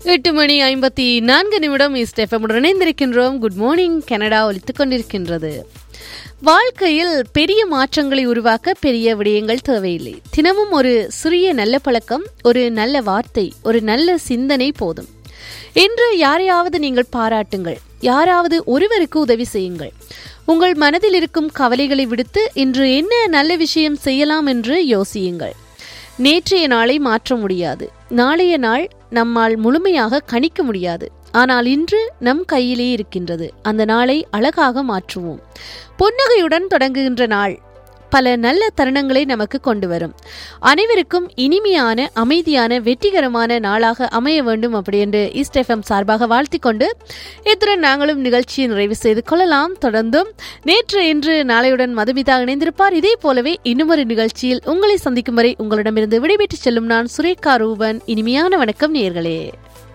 எட்டு மணி ஐம்பத்தி நான்கு நிமிடம் இஸ்டெஃபமுடன் இணைந்திருக்கின்றோம் குட் மார்னிங் கனடா ஒலித்துக் கொண்டிருக்கின்றது வாழ்க்கையில் பெரிய மாற்றங்களை உருவாக்க பெரிய விடயங்கள் தேவையில்லை தினமும் ஒரு சிறிய நல்ல பழக்கம் ஒரு நல்ல வார்த்தை ஒரு நல்ல சிந்தனை போதும் இன்று யாரையாவது நீங்கள் பாராட்டுங்கள் யாராவது ஒருவருக்கு உதவி செய்யுங்கள் உங்கள் மனதில் இருக்கும் கவலைகளை விடுத்து இன்று என்ன நல்ல விஷயம் செய்யலாம் என்று யோசியுங்கள் நேற்றைய நாளை மாற்ற முடியாது நாளைய நாள் நம்மால் முழுமையாக கணிக்க முடியாது ஆனால் இன்று நம் கையிலே இருக்கின்றது அந்த நாளை அழகாக மாற்றுவோம் புன்னகையுடன் தொடங்குகின்ற நாள் பல நல்ல தருணங்களை நமக்கு கொண்டு வரும் அனைவருக்கும் இனிமையான அமைதியான வெற்றிகரமான நாளாக அமைய வேண்டும் அப்படி என்று ஈஸ்ட் எஃப்எம் சார்பாக வாழ்த்திக் கொண்டு இத்துடன் நாங்களும் நிகழ்ச்சியை நிறைவு செய்து கொள்ளலாம் தொடர்ந்தும் நேற்று இன்று நாளையுடன் மதுமிதா இணைந்திருப்பார் இதே போலவே இன்னுமொரு நிகழ்ச்சியில் உங்களை சந்திக்கும் வரை உங்களிடமிருந்து விடைபெற்று செல்லும் நான் சுரேகா ரூபன் இனிமையான வணக்கம் நேர்களே